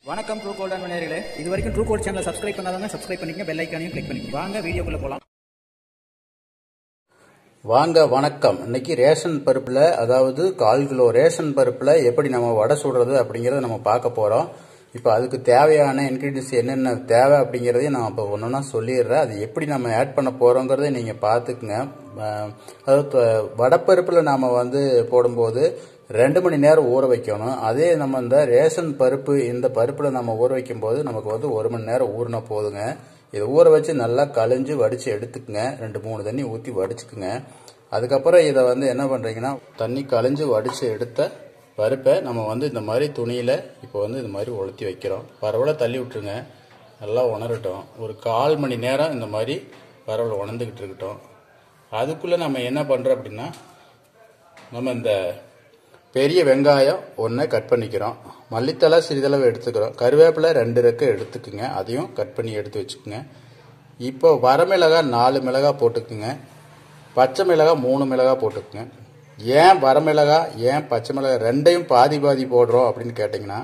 வணக்கம் true golden நேர்களே இது வரைக்கும் ட்ரூ கோல்ட் சேனலை சப்ஸ்கிரைப் பண்ணாதவங்க சப்ஸ்கிரைப் பண்ணிக்கங்க பெல் ஐக்கானையும் கிளிக் பண்ணிக்கங்க வாங்க வீடியோக்குள்ள போலாம் வாங்க வணக்கம் இன்னைக்கு ரேஷன் பருப்பில் அதாவது கால் கிலோ ரேஷன் பருப்பில் எப்படி நம்ம வடை சுடுறது அப்படிங்கிறத நம்ம பார்க்க போகிறோம் இப்போ அதுக்கு தேவையான இன்க்ரீடியன்ஸ் என்னென்ன தேவை அப்படிங்கிறதையும் நான் இப்போ ஒன்று ஒன்றா சொல்லிடுறேன் அது எப்படி நம்ம ஆட் பண்ண போகிறோங்கிறத நீங்கள் பார்த்துக்குங்க அஹ், அதாவது த- வடைப்பருப்பில் நாம் வந்து போடும்போது ரெண்டு மணி நேரம் ஊற வைக்கணும் அதே நம்ம இந்த ரேஷன் பருப்பு இந்த பருப்பில் நம்ம ஊற வைக்கும்போது நமக்கு வந்து ஒரு மணி நேரம் ஊறினா போதுங்க இதை ஊற வச்சு நல்லா கழிஞ்சு வடித்து எடுத்துக்குங்க ரெண்டு மூணு தண்ணி ஊற்றி வடிச்சுக்குங்க அதுக்கப்புறம் இதை வந்து என்ன பண்ணுறீங்கன்னா தண்ணி கழிஞ்சு வடித்து எடுத்த பருப்பை நம்ம வந்து இந்த மாதிரி துணியில் இப்போ வந்து இந்த மாதிரி உளுத்தி வைக்கிறோம் பரவல தள்ளி விட்டுருங்க நல்லா உணரட்டும் ஒரு கால் மணி நேரம் இந்த மாதிரி பரவல் உணர்ந்துக்கிட்டு இருக்கட்டும் அதுக்குள்ளே நம்ம என்ன பண்ணுறோம் அப்படின்னா நம்ம இந்த பெரிய வெங்காயம் ஒன்றை கட் பண்ணிக்கிறோம் மல்லித்தலை சிறிதளவு எடுத்துக்கிறோம் கருவேப்பிலை ரெண்டு ரெக்கை எடுத்துக்குங்க அதையும் கட் பண்ணி எடுத்து வச்சுக்கோங்க இப்போ வரமிளகாய் நாலு மிளகாய் போட்டுக்குங்க பச்சை மிளகாய் மூணு மிளகாய் போட்டுக்குங்க ஏன் வரமிளகாய் ஏன் பச்சை மிளகாய் ரெண்டையும் பாதி பாதி போடுறோம் அப்படின்னு கேட்டிங்கன்னா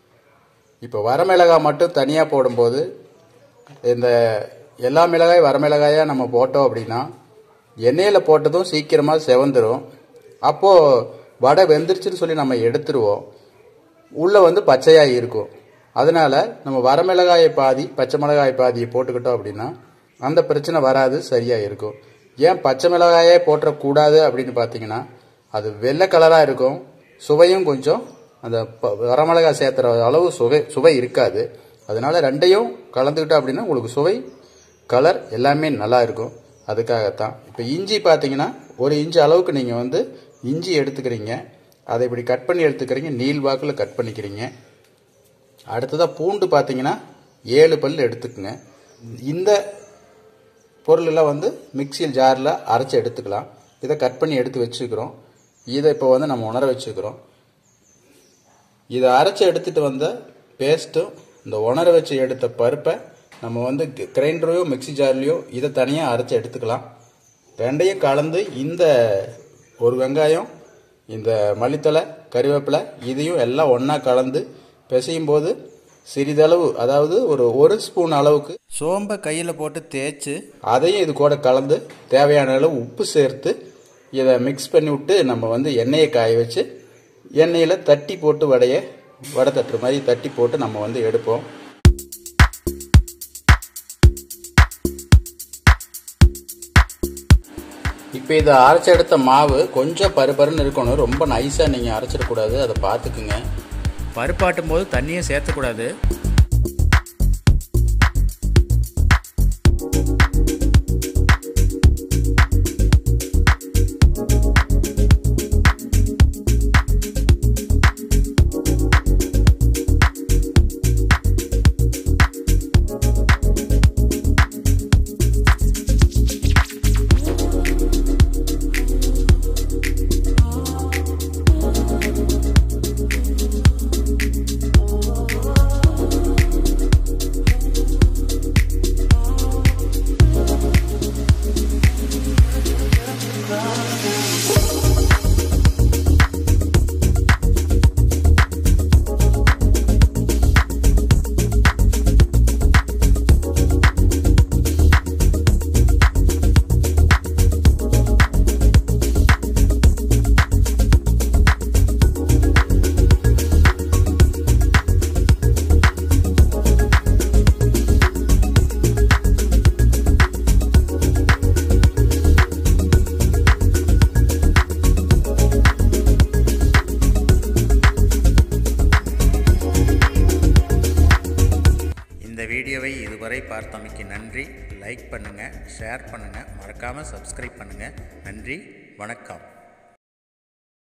இப்போ வரமிளகாய் மட்டும் தனியாக போடும்போது இந்த எல்லா மிளகாய் வரமிளகாயாக நம்ம போட்டோம் அப்படின்னா எண்ணெயில் போட்டதும் சீக்கிரமாக செவந்துடும் அப்போது வடை வெந்துருச்சுன்னு சொல்லி நம்ம எடுத்துருவோம் உள்ளே வந்து பச்சையாக இருக்கும் அதனால் நம்ம வரமிளகாயை பாதி பச்சை மிளகாய் பாதியை போட்டுக்கிட்டோம் அப்படின்னா அந்த பிரச்சனை வராது சரியாக இருக்கும் ஏன் பச்சை மிளகாயே போட்டுறக்கூடாது அப்படின்னு பார்த்தீங்கன்னா அது வெள்ளை கலராக இருக்கும் சுவையும் கொஞ்சம் அந்த ப- வரமிளகாய் சேர்த்துற அளவு சுவை சுவை இருக்காது அதனால ரெண்டையும் கலந்துக்கிட்டோம் அப்படின்னா உங்களுக்கு சுவை கலர் எல்லாமே நல்லா இருக்கும் அதுக்காகத்தான் இப்போ இஞ்சி பார்த்தீங்கன்னா ஒரு இன்ச்சு அளவுக்கு நீங்கள் வந்து இஞ்சி எடுத்துக்கிறீங்க அதை இப்படி கட் பண்ணி எடுத்துக்கிறீங்க நீள் வாக்கில் கட் பண்ணிக்கிறீங்க அடுத்ததாக பூண்டு பார்த்தீங்கன்னா ஏழு பல் எடுத்துக்குங்க இந்த பொருளெல்லாம் வந்து மிக்சியில் ஜாரில் அரைச்சி எடுத்துக்கலாம் இதை கட் பண்ணி எடுத்து வச்சுக்கிறோம் இதை இப்போ வந்து நம்ம உணர வச்சுக்கிறோம் இதை அரைச்சி எடுத்துட்டு வந்த பேஸ்ட்டும் இந்த உணர வச்சு எடுத்த பருப்பை நம்ம வந்து கிரைண்டரையோ மிக்ஸி ஜார்லையோ இதை தனியாக அரைச்சி எடுத்துக்கலாம் ரெண்டையும் கலந்து இந்த ஒரு வெங்காயம் இந்த மல்லித்தலை கறிவேப்பிலை இதையும் எல்லாம் ஒன்றா கலந்து பிசையும் போது சிறிதளவு அதாவது ஒரு ஒரு ஸ்பூன் அளவுக்கு சோம்பை கையில் போட்டு தேய்ச்சி அதையும் இது கூட கலந்து தேவையான அளவு உப்பு சேர்த்து இதை மிக்ஸ் பண்ணி விட்டு நம்ம வந்து எண்ணெயை காய வச்சு எண்ணெயில் தட்டி போட்டு வடையை வடை தட்டுற மாதிரி தட்டி போட்டு நம்ம வந்து எடுப்போம் இப்போ இதை அரைச்சி எடுத்த மாவு கொஞ்சம் பருப்பருன்னு இருக்கணும் ரொம்ப நைஸாக நீங்கள் அரைச்சிடக்கூடாது அதை பார்த்துக்குங்க பருப்பாட்டும் போது தண்ணியை சேர்த்தக்கூடாது இந்த வீடியோவை இதுவரை பார்த்தமைக்கு நன்றி லைக் பண்ணுங்கள் ஷேர் பண்ணுங்கள் மறக்காமல் சப்ஸ்கிரைப் பண்ணுங்கள் நன்றி வணக்கம்